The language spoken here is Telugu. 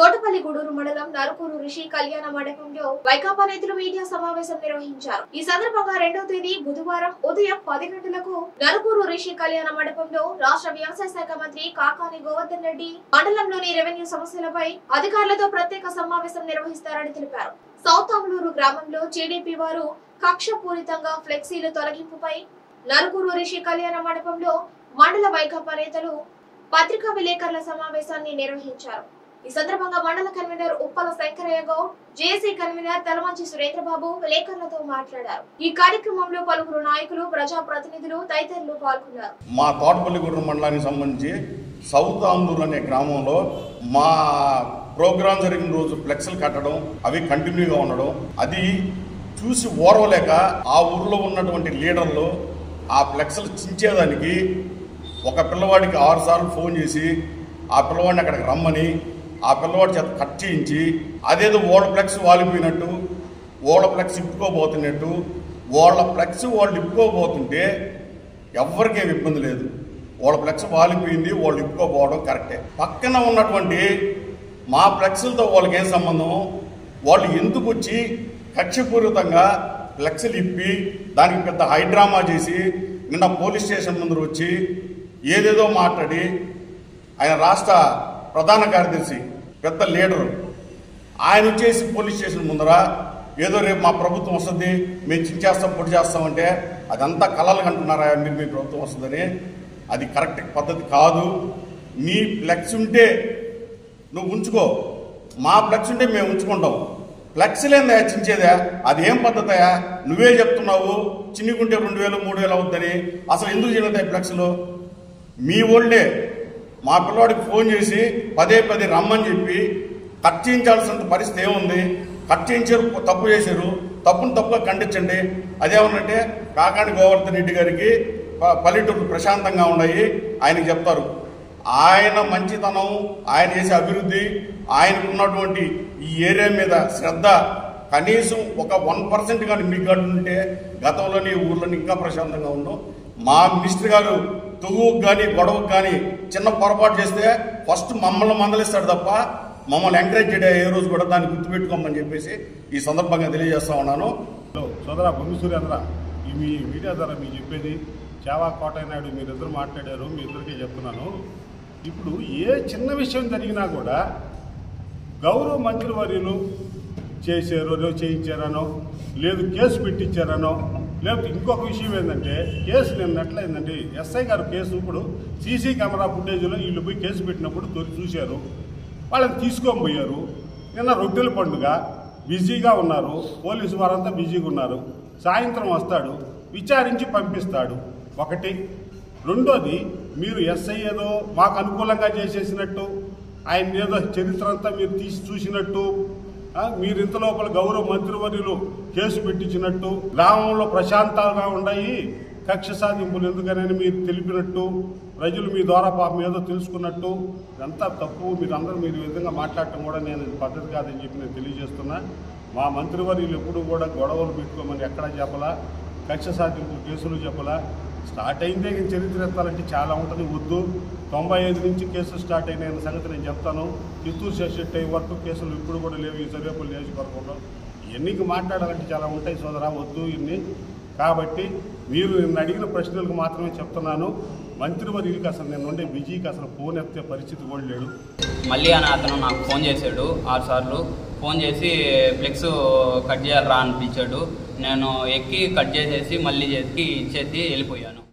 తోటపల్లి గూడూరు మండలం నరుకూరు రిషి కళ్యాణ మండపంలో వైకాపా నేతలు మీడియా సమావేశం నిర్వహించారు ఈ సందర్భంగా రెండవ తేదీ బుధవారం ఉదయం పది గంటలకు నరుకూరు రిషి కళ్యాణ మండపంలో రాష్ట్ర వ్యవసాయ శాఖ మంత్రి కాకాని గోవర్ధన్ రెడ్డి మండలంలోని రెవెన్యూ సమస్యలపై అధికారులతో ప్రత్యేక సమావేశం నిర్వహిస్తారని తెలిపారు సౌత్ ఆమ్లూరు గ్రామంలో టీడీపీ వారు కక్షపూరితంగా ఫ్లెక్సీలు తొలగింపుపై నలుగురు రిషి కళ్యాణ మండపంలో మండల వైకాపా నేతలు పత్రికా విలేకరుల సమావేశాన్ని నిర్వహించారు ఈ సందర్భంగా మండల convener Uppala Shankaraiah Goud JC convener Talamanchi Surendrababu విలేకరులతో మాట్లాడారు ఈ కార్యక్రమంలో పలువురు నాయకులు ప్రజా ప్రతినిధులు తదితరులు పాల్గొన్నారు మా తోటపల్లిగూడెం మండలానికి సంబంధించి సౌత్ ఆందూర్ అనే గ్రామంలో మా ప్రోగ్రాం జరిగిన రోజు ఫ్లెక్స్లు కట్టడం అవి కంటిన్యూగా ఉండడం అది చూసి ఓర్వలేక ఆ ఊర్లో ఉన్నటువంటి లీడర్లు ఆ ఫ్లెక్స్లు చించేదానికి ఒక పిల్లవాడికి ఆరు సార్లు ఫోన్ చేసి ఆ పిల్లవాడిని అక్కడికి రమ్మని ఆ పిల్లవాడి చేత కట్ చేయించి అదేదో ఓళ్ళ ఫ్లెక్స్ వాలిపోయినట్టు ఓళ్ళ ఫ్లెక్స్ ఇప్పుకోబోతున్నట్టు వాళ్ళ ఫ్లెక్స్ వాళ్ళు ఇప్పుకోబోతుంటే ఎవరికేం ఇబ్బంది లేదు వాళ్ళ ఫ్లెక్స్ వాలిపోయింది వాళ్ళు ఇప్పుకోపోవడం కరెక్టే పక్కన ఉన్నటువంటి మా ఫ్లెక్స్లతో వాళ్ళకి ఏం సంబంధం వాళ్ళు ఎందుకు వచ్చి కక్షపూరితంగా ఫ్లెక్స్లు ఇప్పి దానికి పెద్ద హైడ్రామా చేసి నిన్న పోలీస్ స్టేషన్ ముందు వచ్చి ఏదేదో మాట్లాడి ఆయన రాష్ట్ర ప్రధాన కార్యదర్శి పెద్ద లీడరు ఆయన వచ్చేసి పోలీస్ స్టేషన్ ముందర ఏదో రేపు మా ప్రభుత్వం వస్తుంది మేము చించేస్తాం పొడి చేస్తామంటే అదంతా కలలు కంటున్నారా మీరు మీ ప్రభుత్వం వస్తుందని అది కరెక్ట్ పద్ధతి కాదు నీ ఫ్లెక్స్ ఉంటే నువ్వు ఉంచుకో మా ఫ్లెక్స్ ఉంటే మేము ఉంచుకుంటాం ఫ్లెక్స్ లేదా చించేదా అది ఏం పద్ధతయా నువ్వే చెప్తున్నావు చిన్నికుంటే రెండు వేలు మూడు వేలు అవుద్దని అసలు ఎందుకు చిన్నదాయి ఫ్లెక్స్లో మీ ఓల్డే మా పిల్లవాడికి ఫోన్ చేసి పదే పదే రమ్మని చెప్పి కట్ చేయించాల్సిన పరిస్థితి ఏముంది కట్ చేయించారు తప్పు చేశారు తప్పును తప్పుగా ఖండించండి అదేమన్నంటే కాకాని గోవర్ధన్ రెడ్డి గారికి ప- పల్లెటూరు ప్రశాంతంగా ఉన్నాయి ఆయనకి చెప్తారు ఆయన మంచితనం ఆయన చేసే అభివృద్ధి ఆయనకు ఉన్నటువంటి ఈ ఏరియా మీద శ్రద్ధ కనీసం ఒక వన్ పర్సెంట్ కానీ మీకు కానీ ఉంటే గతంలోని ఊర్లోని ఇంకా ప్రశాంతంగా ఉన్నాం మా మినిస్టర్ గారు తుగుకు కానీ గొడవకు కానీ చిన్న పొరపాటు చేస్తే ఫస్ట్ మమ్మల్ని మందలిస్తాడు తప్ప మమ్మల్ని ఎంకరేజ్ చేయడం ఏ రోజు కూడా దాన్ని గుర్తుపెట్టుకోమని చెప్పేసి ఈ సందర్భంగా తెలియజేస్తా ఉన్నాను హలో సోదరా భూమి సూర్యేంద్ర ఈ మీ మీడియా ద్వారా మీకు చెప్పేది చావా కోటయ్య నాయుడు మీరిద్దరు మాట్లాడారు మీ ఇద్దరికీ చెప్తున్నాను ఇప్పుడు ఏ చిన్న విషయం జరిగినా కూడా గౌరవ మంత్రివర్యులు చేశారో లేదో చేయించారనో లేదు కేసు పెట్టించారనో లేకపోతే ఇంకొక విషయం ఏంటంటే కేసు నిన్న ఎట్లయిందంటే ఎస్ఐ గారు కేసు ఇప్పుడు సీసీ కెమెరా ఫుటేజ్లో వీళ్ళు పోయి కేసు పెట్టినప్పుడు తొలి చూశారు వాళ్ళని తీసుకొని పోయారు నిన్న రొట్టెల పండుగ బిజీగా ఉన్నారు పోలీసు వారంతా బిజీగా ఉన్నారు సాయంత్రం వస్తాడు విచారించి పంపిస్తాడు ఒకటి రెండోది మీరు ఎస్ఐ ఏదో మాకు అనుకూలంగా చేసేసినట్టు ఆయన ఏదో చరిత్ర అంతా మీరు తీసి చూసినట్టు ఆ, మీరు ఇంత లోపల గౌరవ మంత్రివర్యులు కేసు పెట్టించినట్టు గ్రామంలో ప్రశాంతంగా ఉన్నాయి కక్ష సాధింపులు ఎందుకనని మీరు తెలిపినట్టు ప్రజలు మీ ద్వారా పాపం ఏదో తెలుసుకున్నట్టు ఇదంతా తప్పు మీరు అందరూ మీరు ఈ విధంగా మాట్లాడటం కూడా నేను ఇది పద్ధతి కాదని చెప్పి నేను తెలియజేస్తున్నా మా మంత్రివర్యులు ఎప్పుడు కూడా గొడవలు పెట్టుకోమని ఎక్కడా చెప్పలా కక్ష సాధింపు కేసులు చెప్పలా స్టార్ట్ అయిందే ఇంక చరిత్ర ఎత్తాలంటే చాలా ఉంటుంది వద్దు తొంభై ఐదు నుంచి కేసులు స్టార్ట్ అయిన సంగతి నేను చెప్తాను చిత్తూరు సెషెట్ అయ్యే వరకు కేసులు ఇప్పుడు కూడా లేవు ఈ సర్వేపల్లి నియోజకవర్గంలో ఇవన్నీకి మాట్లాడాలంటే చాలా ఉంటాయి సోదరా వద్దు ఇన్ని కాబట్టి మీరు నిన్ను అడిగిన ప్రశ్నలకు మాత్రమే చెప్తున్నాను మంత్రివర్యులకి అసలు నేను ఉండే బిజీకి అసలు ఫోన్ ఎత్తే పరిస్థితి కూడా లేడు మళ్ళీ అని అతను నాకు ఫోన్ చేశాడు ఆరు సార్లు ఫోన్ చేసి ఫ్లెక్స్ కట్ చేయాలరా అనిపించాడు నేను ఎక్కి కట్ చేసేసి మళ్ళీ చేసి ఇచ్చేసి వెళ్ళిపోయాను